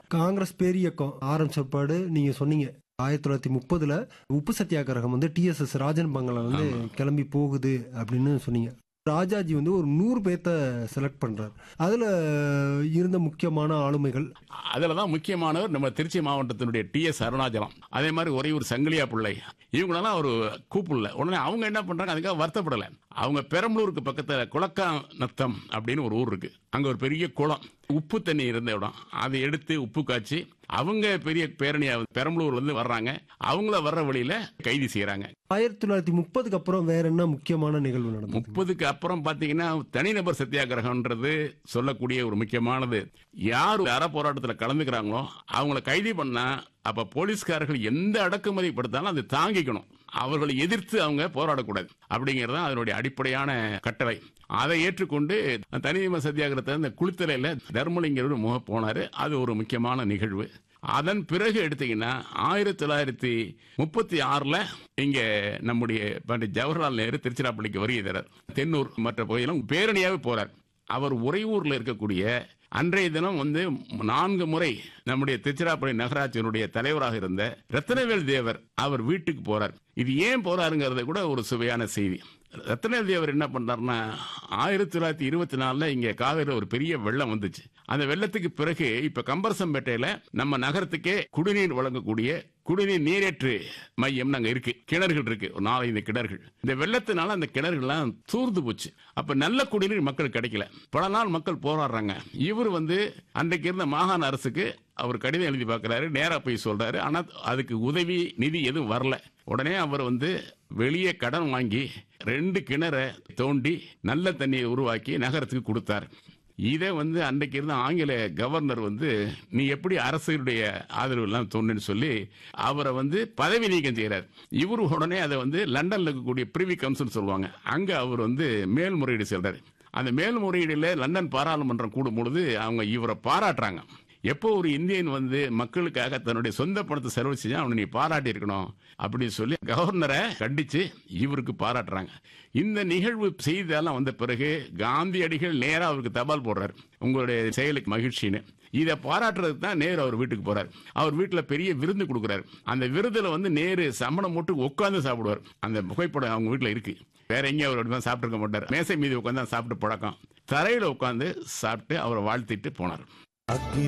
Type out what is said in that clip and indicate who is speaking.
Speaker 1: காங்கிரஸ் பேரியக்கம் ஆரம்பிச்சப்பாடு நீங்க சொன்னீங்க ஆயிரத்தி தொள்ளாயிரத்தி முப்பதுல உப்பு சத்தியாகிரகம் வந்து டிஎஸ்எஸ் ராஜன் பங்களா வந்து கிளம்பி போகுது அப்படின்னு சொன்னீங்க ராஜாஜி வந்து ஒரு நூறு பேர்த்த செலக்ட் பண்றாரு அதுல இருந்த முக்கியமான ஆளுமைகள்
Speaker 2: அதுல தான் முக்கியமானவர் நம்ம திருச்சி மாவட்டத்தினுடைய டி எஸ் அருணாச்சலம் அதே மாதிரி ஒரே ஒரு சங்கிலியா பிள்ளை இவங்களெல்லாம் ஒரு கூப்பிடல உடனே அவங்க என்ன பண்றாங்க அதுக்காக வருத்தப்படல அவங்க பெரம்பலூருக்கு பக்கத்துல குளக்கா நத்தம் அப்படின்னு ஒரு ஊர் இருக்கு அங்க ஒரு பெரிய குளம் உப்பு தண்ணி இருந்த இடம் அதை எடுத்து உப்பு காய்ச்சி அவங்க பெரிய பேரணியா பெரம்பலூர்ல இருந்து வர்றாங்க அவங்கள வர்ற வழியில கைது செய்யறாங்க
Speaker 1: ஆயிரத்தி தொள்ளாயிரத்தி முப்பதுக்கு அப்புறம் வேற என்ன முக்கியமான நிகழ்வு நடந்தது
Speaker 2: முப்பதுக்கு அப்புறம் பாத்தீங்கன்னா தனிநபர் சத்தியாகிரகம்ன்றது சொல்லக்கூடிய ஒரு முக்கியமானது யார் அற போராட்டத்துல கலந்துக்கிறாங்களோ அவங்கள கைது பண்ணா அப்ப போலீஸ்காரர்கள் எந்த அடக்குமுறை படுத்தாலும் அதை தாங்கிக்கணும் அவர்களை எதிர்த்து அவங்க போராடக்கூடாது அப்படிங்கிறது தான் அதனுடைய அடிப்படையான கட்டளை அதை ஏற்றுக்கொண்டு தனிநபர் சத்தியாகிரகத்தை இந்த குளித்தலையில தர்மலிங்கரோட முக போனாரு அது ஒரு முக்கியமான நிகழ்வு அதன் பிறகு எடுத்தீங்கன்னா ஆயிரத்தி தொள்ளாயிரத்தி முப்பத்தி ஆறுல இங்க நம்முடைய பண்டிட் ஜவஹர்லால் நேரு திருச்சிராப்பள்ளிக்கு வருகை தரார் தென்னூர் மற்ற பகுதியிலும் பேரணியாவே போறார் அவர் உறையூர்ல இருக்கக்கூடிய அன்றைய தினம் வந்து நான்கு முறை நம்முடைய திருச்சிராப்பள்ளி நகராட்சியினுடைய தலைவராக இருந்த ரத்னவேல் தேவர் அவர் வீட்டுக்கு போறார் இது ஏன் போறாருங்கிறத கூட ஒரு சுவையான செய்தி ரத்னவேல் தேவர் என்ன பண்றாருன்னா ஆயிரத்தி தொள்ளாயிரத்தி இருபத்தி நாலுல இங்க காவிரியில் ஒரு பெரிய வெள்ளம் வந்துச்சு அந்த வெள்ளத்துக்கு பிறகு இப்ப கம்பரசம்பேட்டையில நம்ம நகரத்துக்கே குடிநீர் வழங்கக்கூடிய குடிநீர் நீரேற்று மையம் அங்க இருக்கு கிணறுகள் இருக்கு ஒரு நாலஞ்சு கிணறுகள் இந்த வெள்ளத்தினால அந்த கிணறுகள்லாம் தூர்ந்து போச்சு அப்ப நல்ல குடிநீர் மக்கள் கிடைக்கல பல நாள் மக்கள் போராடுறாங்க இவர் வந்து அன்றைக்கு இருந்த மாகாண அரசுக்கு அவர் கடிதம் எழுதி பார்க்கிறாரு நேரா போய் சொல்றாரு ஆனா அதுக்கு உதவி நிதி எதுவும் வரல உடனே அவர் வந்து வெளியே கடன் வாங்கி ரெண்டு கிணறை தோண்டி நல்ல தண்ணியை உருவாக்கி நகரத்துக்கு கொடுத்தார் இதை வந்து அன்றைக்கு இருந்த ஆங்கில கவர்னர் வந்து நீ எப்படி அரசுடைய ஆதரவு எல்லாம் தோணுன்னு சொல்லி அவரை வந்து பதவி நீக்கம் செய்யறார் இவரு உடனே அதை வந்து லண்டன்ல இருக்கக்கூடிய பிரிவி கவுன்சில் சொல்லுவாங்க அங்க அவர் வந்து மேல்முறையீடு செல்றாரு அந்த மேல்முறையீடுல லண்டன் பாராளுமன்றம் கூடும் பொழுது அவங்க இவரை பாராட்டுறாங்க எப்போ ஒரு இந்தியன் வந்து மக்களுக்காக தன்னுடைய சொந்த பணத்தை செலவு செஞ்சா அவனை நீ பாராட்டி இருக்கணும் அப்படின்னு சொல்லி கவர்னரை கண்டிச்சு இவருக்கு பாராட்டுறாங்க இந்த நிகழ்வு செய்தியெல்லாம் வந்த பிறகு காந்தியடிகள் நேரா அவருக்கு தபால் போடுறாரு உங்களுடைய செயலுக்கு மகிழ்ச்சின்னு இதை பாராட்டுறதுக்கு தான் நேரு அவர் வீட்டுக்கு போறாரு அவர் வீட்டுல பெரிய விருந்து கொடுக்குறாரு அந்த விருதுல வந்து நேரு சமணம் போட்டு உட்கார்ந்து சாப்பிடுவார் அந்த புகைப்படம் அவங்க வீட்டுல இருக்கு வேற எங்கேயும் அவர் அப்படி சாப்பிட்டு இருக்க மாட்டார் மேசை மீது உட்காந்து சாப்பிட்டு பழக்கம் தரையில உட்காந்து சாப்பிட்டு அவரை வாழ்த்திட்டு போனார்